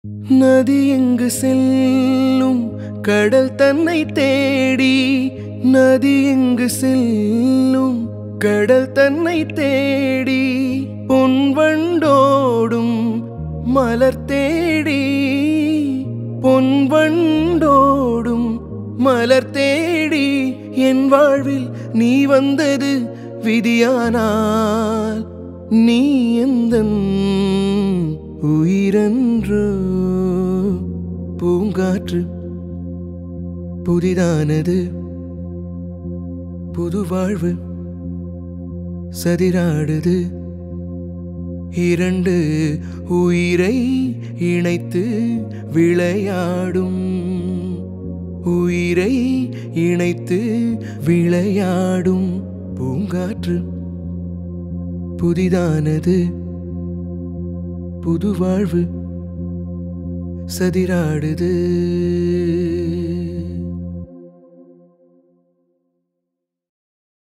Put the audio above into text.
நதி எங்கு செல்லும் கடல் தன்னை தேடி நதி எங்கு செல்லும் கடல் தன்னை தேடி பொன்வண்டோடும் மலர் தேடி பொன்வண்டோடும் மலர் தேடி என் வாழ்வில் நீ வந்தது விதியானால் நீ எந்த உயிரன்றோ பூங்காற்று புதிதானது புது வாழ்வு சதிராடுது இரண்டு உயிரை இணைத்து விளையாடும் உயிரை இணைத்து விளையாடும் பூங்காற்று புதிதானது புது வாழ்வு சதிராடுது